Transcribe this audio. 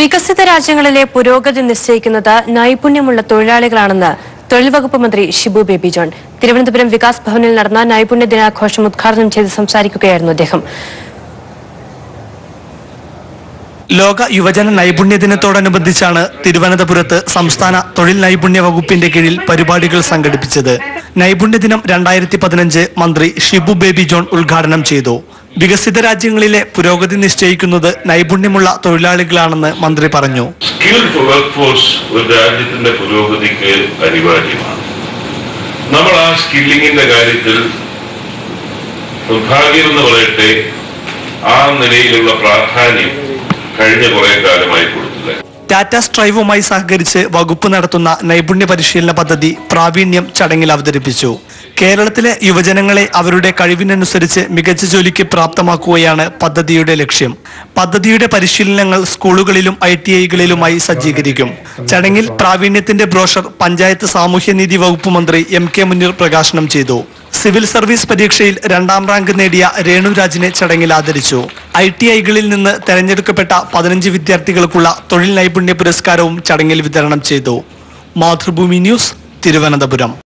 വികസിത രാജ്യങ്ങളിലെ പുരോഗതി നിശ്ചയിക്കുന്നത് നൈപുണ്യമുള്ള തൊഴിലാളികളാണെന്ന് തൊഴിൽ വകുപ്പ് മന്ത്രി ഷിബു ബേബി ജോൺ തിരുവനന്തപുരം വികാസ് ഭവനിൽ നടന്ന നൈപുണ്യ ദിനാഘോഷം ഉദ്ഘാടനം ചെയ്ത് സംസാരിക്കുകയായിരുന്നു അദ്ദേഹം ലോക യുവജന നൈപുണ്യ ദിനത്തോടനുബന്ധിച്ചാണ് തിരുവനന്തപുരത്ത് സംസ്ഥാന തൊഴിൽ നൈപുണ്യ വകുപ്പിന്റെ കീഴിൽ പരിപാടികൾ സംഘടിപ്പിച്ചത് നൈപുണ്യ ദിനം രണ്ടായിരത്തി പതിനഞ്ച് മന്ത്രി ഷിബു ബേബി ജോൺ ഉദ്ഘാടനം ചെയ്തു വികസിത രാജ്യങ്ങളിലെ പുരോഗതി നിശ്ചയിക്കുന്നത് നൈപുണ്യമുള്ള തൊഴിലാളികളാണെന്ന് മന്ത്രി പറഞ്ഞു സ്കിൽഡ് വർക്ക്ഫോഴ്സ് ഒരു രാജ്യത്തിന്റെ പുരോഗതിക്ക് അനിവാര്യമാണ് നമ്മൾ ആ സ്കില്ലിങ്ങിന്റെ കാര്യത്തിൽ നിർഭാഗ്യം എന്ന് പറയട്ടെ ആ നിലയിലുള്ള പ്രാധാന്യം കഴിഞ്ഞ കുറെ കാലമായി കൊടുത്തില്ല ടാറ്റ സ്ട്രൈവുമായി സഹകരിച്ച് വകുപ്പ് നടത്തുന്ന നൈപുണ്യ പരിശീലന പദ്ധതി പ്രാവീണ്യം ചടങ്ങിൽ അവതരിപ്പിച്ചു കേരളത്തിലെ യുവജനങ്ങളെ അവരുടെ കഴിവിനനുസരിച്ച് മികച്ച ജോലിക്ക് പ്രാപ്തമാക്കുകയാണ് പദ്ധതിയുടെ ലക്ഷ്യം പദ്ധതിയുടെ പരിശീലനങ്ങൾ സ്കൂളുകളിലും ഐ ടി ഐകളിലുമായി സജ്ജീകരിക്കും ചടങ്ങിൽ പ്രാവീണ്യത്തിന്റെ ബ്രോഷർ പഞ്ചായത്ത് സാമൂഹ്യനീതി വകുപ്പ് മന്ത്രി എം കെ മുനീർ പ്രകാശനം ചെയ്തു സിവിൽ സർവീസ് പരീക്ഷയിൽ രണ്ടാം റാങ്ക് നേടിയ രേണുരാജിനെ ചടങ്ങിൽ ആദരിച്ചു ഐ ടി ഐകളിൽ നിന്ന് തെരഞ്ഞെടുക്കപ്പെട്ട പതിനഞ്ച് വിദ്യാർത്ഥികൾക്കുള്ള തൊഴിൽ നൈപുണ്യ പുരസ്കാരവും ചടങ്ങിൽ വിതരണം ചെയ്തു മാതൃഭൂമി ന്യൂസ് തിരുവനന്തപുരം